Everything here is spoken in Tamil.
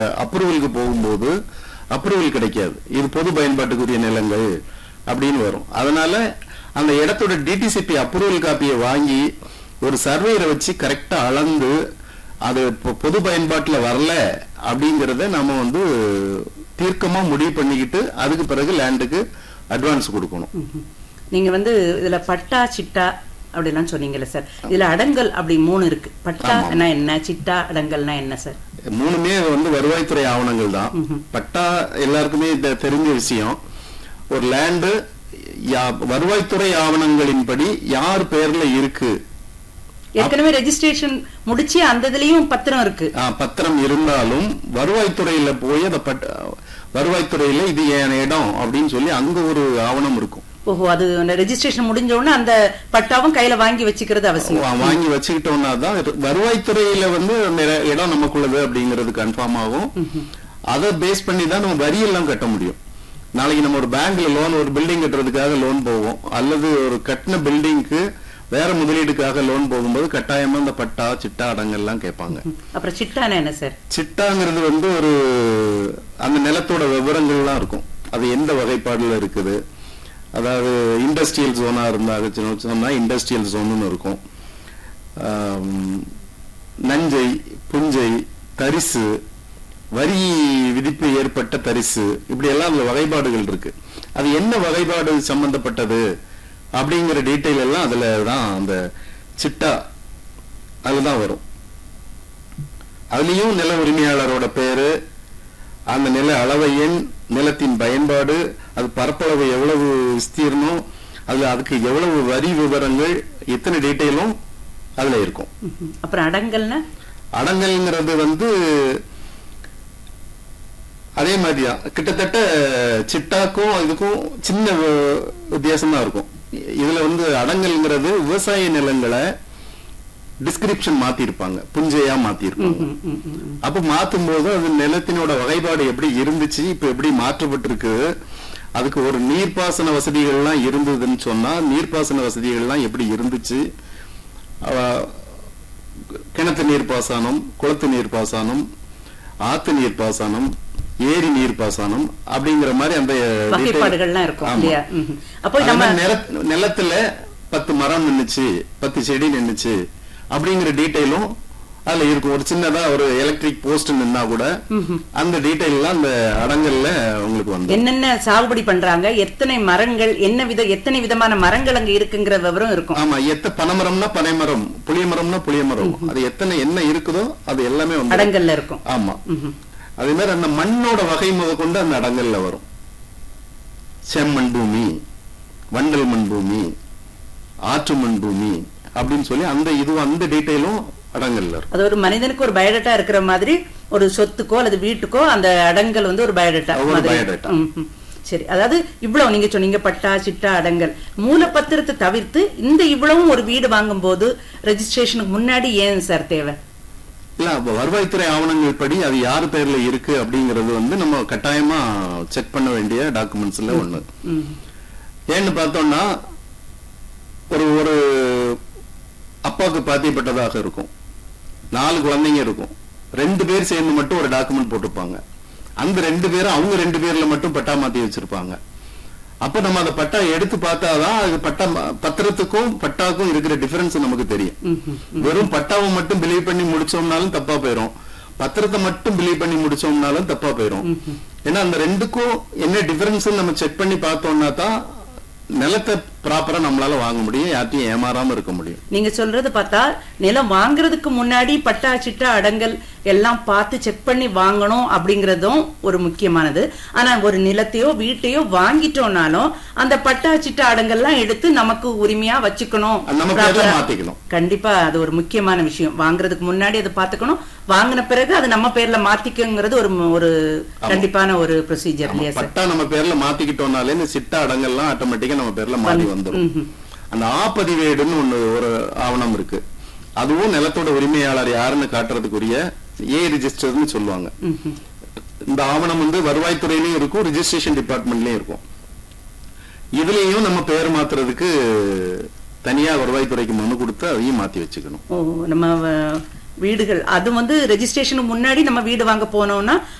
அப்ரூவலுக்கு போகும்போது அப்ரூவல் கிடைக்காது இது பொது பயன்பாட்டுக்குரிய நிலங்கள் அப்படின்னு வரும் அதனால அந்த இடத்தோட டிடிசிபி அப்ரூவல் காப்பியை வாங்கி ஒரு சர்வேயரை வச்சு கரெக்டா அளந்து அது பொ- பொது பயன்பாட்டுல வரல அப்படிங்கறத நம்ம வந்து தீர்க்கமா முடிவு பண்ணிக்கிட்டு அதுக்கு பிறகு லேண்டுக்கு அட்வான்ஸ் கொடுக்கணும் ம்ஹும். நீங்க வந்து இதுல பட்டா சிட்டா அப்படிலாம் சொன்னீங்கல்ல சார் இதுல அடங்கல் அப்படி மூணு இருக்கு பட்டானா என்ன சிட்டா அடங்கல்னா என்ன சார் மூணுமே வந்து வருவாய்த்துறை ஆவணங்கள் தான் பட்டா எல்லாருக்குமே தெ- தெரிஞ்ச விஷயம் ஒரு லேண்டு வருவாய்த்துறை ஆவணங்களின்படி யார் பேர்ல இருக்கு ஏற்கனவே ரெஜிஸ்ட்ரேஷன் முடிச்சு அந்த இதுலயும் பத்திரம் இருக்கு ஆ, பத்திரம் இருந்தாலும் வருவாய்த்துறையில போய் அந்த பட் வருவாய்த்துறையில இது என் இடம் அப்படின்னு சொல்லி அங்க ஒரு ஆவணம் இருக்கும் ஓஹோ அது ரெஜிஸ்ட்ரேஷன் முடிஞ்ச உடனே அந்த பட்டாவும் கையில வாங்கி வச்சுக்கிறது அவசியம் வா- வாங்கி வச்சுக்கிட்டோம்னா தான் இது- வருவாய்த்துறையில வந்து அந்த இட- இடம் நமக்குள்ளது அப்படிங்கிறது கன்ஃபார்ம் ஆகும் அதை பேஸ் பண்ணி தான் நம்ம வரி எல்லாம் கட்ட முடியும் நாளைக்கு நம்ம ஒரு பேங்க்ல லோன் ஒரு பில்டிங் கட்டுறதுக்காக லோன் போவோம் அல்லது ஒரு கட்டின பில்டிங்க்கு வேற முதலீடுக்காக லோன் போகும்போது கட்டாயமா இந்த பட்டா சிட்டா அடங்கெல்லாம் கேட்பாங்க அப்புறம் சிட்டானா என்ன சார் சிட்டாங்கிறது வந்து ஒரு அந்த நிலத்தோட விவரங்கள்லாம் இருக்கும் அது எந்த வகைப்பாடுல இருக்குது அதாவது இண்டஸ்ட்ரியல் ஜோனா இருந்தா சொன்னா இண்டஸ்ட்ரியல் ஜோன்னு இருக்கும் ஆம், நஞ்சை புஞ்சை தரிசு வரி விதிப்பு ஏற்பட்ட தரிசு இப்படி எல்லாம் அதுல வகைப்பாடுகள் இருக்கு அது என்ன வகைப்பாடு சம்பந்தப்பட்டது அப்படிங்கிற டீட்டெயில் எல்லாம் அதுல தான் அந்த சிட்டா அதுலதான் வரும் அதுலயும் நில உரிமையாளரோட பேரு அந்த நில அளவை எண் நிலத்தின் பயன்பாடு அது பரப்பளவு எவ்வளவு விஸ்தீர்ணம் அதுல அதுக்கு எவ்வளவு வரி விவரங்கள் இத்தனை டீட்டெயிலும் அதுல இருக்கும் ம்ஹும். அப்புறம் அடங்கல்னா அடங்கல்ங்கிறது வந்து அதே மாதிரிதான் கிட்டத்தட்ட சிட்டாக்கும் இதுக்கும் சின்ன வி- வித்தியாசம் தான் இருக்கும் இதுல வந்து அடங்கல்ங்கிறது விவசாய நிலங்களை டிஸ்கிரிப்ஷன் மாத்திருப்பாங்க புஞ்சையா மாத்திருப்பாங்க ம், ம், ம், ம். அப்ப மாத்தும் போது அது நிலத்தினோட வகைப்பாடு எப்படி இருந்துச்சு இப்ப எப்படி மாற்றப்பட்டிருக்கு அதுக்கு ஒரு நீர்ப்பாசன வசதிகள்லாம் இருந்ததுன்னு சொன்னா நீர்ப்பாசன வசதிகள்லாம் எப்படி இருந்துச்சு அவ- கிணத்து நீர்ப்பாசனம் குளத்து நீர்ப்பாசனம் ஆத்து நீர்ப்பாசனம் ஏரி நீர்ப்பாசனம் அப்படிங்கிற மாதிரி அந்த detail- வகைப்பாடுகள்லாம் இருக்கும் ஆமா. இல்லையா ம்ஹும். அப்போ அது நம்ம மாதிரி நில- நிலத்துல பத்து மரம் நின்னுச்சு பத்து செடி நின்னுச்சு அப்படிங்கிற டீட்டெயிலும் அதுல இருக்கும் ஒரு சின்னதா ஒரு எலக்ட்ரிக் போஸ்ட் நின்னா கூட அந்த டீட்டெயில் எல்லாம் அந்த அடங்கல்ல உங்களுக்கு வந்து என்னென்ன சாகுபடி பண்றாங்க எத்தனை மரங்கள் என்ன வித எத்தனை விதமான மரங்கள் அங்க இருக்குங்கிற விவரம் இருக்கும் ஆமா எத்த பனைமரம்னா பனைமரம் புளிய மரம்னா புளிய மரம் அது எத்தனை என்ன இருக்குதோ அது எல்லாமே வந்து அடங்கல்ல இருக்கும் ஆமா அதே மாதிரி அந்த மண்ணோட வகை முத கொண்டு அந்த அடங்கல்ல வரும் செம்மண் பூமி வண்டல் மண் பூமி ஆற்று மண் பூமி அப்படின்னு சொல்லி அந்த இது அந்த டீட்டெயிலும் அடங்கல்ல இருக்கும் அது ஒரு மனிதனுக்கு ஒரு பயோடேட்டா இருக்கிற மாதிரி ஒரு சொத்துக்கோ அல்லது வீட்டுக்கோ அந்த அடங்கல் வந்து ஒரு பயோடேட்டா ஒரு மாதிரி biodata. ம், ம். சரி அதாவது இவ்வளவு நீங்க சொன்னீங்க பட்டா சிட்டா அடங்கல் மூலப்பத்திரத்தை தவிர்த்து இந்த இவ்வளவும் ஒரு வீடு வாங்கும்போது ரெஜிஸ்ட்ரேஷனுக்கு முன்னாடி ஏன் சார் தேவை இல்ல அப்ப வருவாய்த்துறை ஆவணங்கள் படி அது யார் பேர்ல இருக்கு அப்படிங்கறது வந்து நம்ம கட்டாயமா செக் பண்ண வேண்டிய டாக்குமெண்ட்ஸ்ல ஒண்ணு ம். ஏன்னு பார்த்தோம்னா ஒரு ஒரு அப்பாவுக்கு பாத்தியப்பட்டதாக இருக்கும் நாலு குழந்தைங்க இருக்கும் ரெண்டு பேர் சேர்ந்து மட்டும் ஒரு டாக்குமெண்ட் போட்டிருப்பாங்க அந்த ரெண்டு பேரும் அவங்க ரெண்டு பேர்ல மட்டும் பட்டா மாத்தி வச்சிருப்பாங்க அப்ப நம்ம அந்த பட்டா எடுத்து பார்த்தாதான் அது பட்டா பத்திரத்துக்கும் பட்டாக்கும் இருக்கிற டிஃபரன்ஸ் நமக்கு தெரியும் ம், ம். வெறும் பட்டாவை மட்டும் பிலீவ் பண்ணி முடிச்சோம்னாலும் தப்பா போயிரும் பத்திரத்தை மட்டும் பிலீவ் பண்ணி முடிச்சோம்னாலும் தப்பா போயிரும் ஏன்னா அந்த ரெண்டுக்கும் என்ன டிஃபரன்ஸ் நம்ம செக் பண்ணி பார்த்தோம்னா தான் நிலத்தை ப்ராப்பரா நம்மளால வாங்க முடியும் யார்ட்டையும் ஏமாறாம இருக்க முடியும் நீங்க சொல்றது பார்த்தா நிலம் வாங்குறதுக்கு முன்னாடி பட்டா சிட்டா அடங்கல் எல்லாம் பார்த்து செக் பண்ணி வாங்கணும் அப்படிங்கறதும் ஒரு முக்கியமானது ஆனா ஒரு நிலத்தையோ வீட்டையோ வாங்கிட்டோம்னாலும் அந்த பட்டா சிட்டா அடங்கல்லாம் எடுத்து நமக்கு உரிமையா வச்சுக்கணும் அது நம்ம பேர்ல proper ஆ- மாத்திக்கணும் கண்டிப்பா அது ஒரு முக்கியமான விஷயம் வாங்குறதுக்கு முன்னாடி அதை பார்த்துக்கணும் வாங்கின பிறகு அது நம்ம பேர்ல மாத்திக்கங்கிறது ஒரு ஒரு கண்டிப்பான ஒரு ப்ரொசீஜர் இல்லையா சார் பட்டா நம்ம பேர்ல மாத்திக்கிட்டோம்னாலே இந்த சிட்டா அடங்கெல்லாம் ஆட்டோமேட்டிக்கா நம்ம பேர்ல மாறி வந்துடும் அந்த ஆப்பதிவேடுன்னு ஒண்ணு ஒரு ஆவணம் இருக்கு அதுவும் நிலத்தோட உரிமையாளர் யாருன்னு காட்டுறதுக்குரிய ஏ ரிஜிஸ்டர்னு சொல்லுவாங்க இந்த ஆவணம் வந்து வருவாய்த்துறையிலயும் இருக்கும் ரிஜிஸ்ட்ரேஷன் டிபார்ட்மெண்ட்லயும் இருக்கும் இதுலயும் நம்ம பேர் மாத்துறதுக்கு தனியா வருவாய்த்துறைக்கு மனு கொடுத்து அதையும் மாத்தி வச்சுக்கணும் ஓ நம்ம வ- வீடுகள் அது வந்து ரெஜிஸ்ட்ரேஷனுக்கு முன்னாடி நம்ம வீடு வாங்க போனோம்னா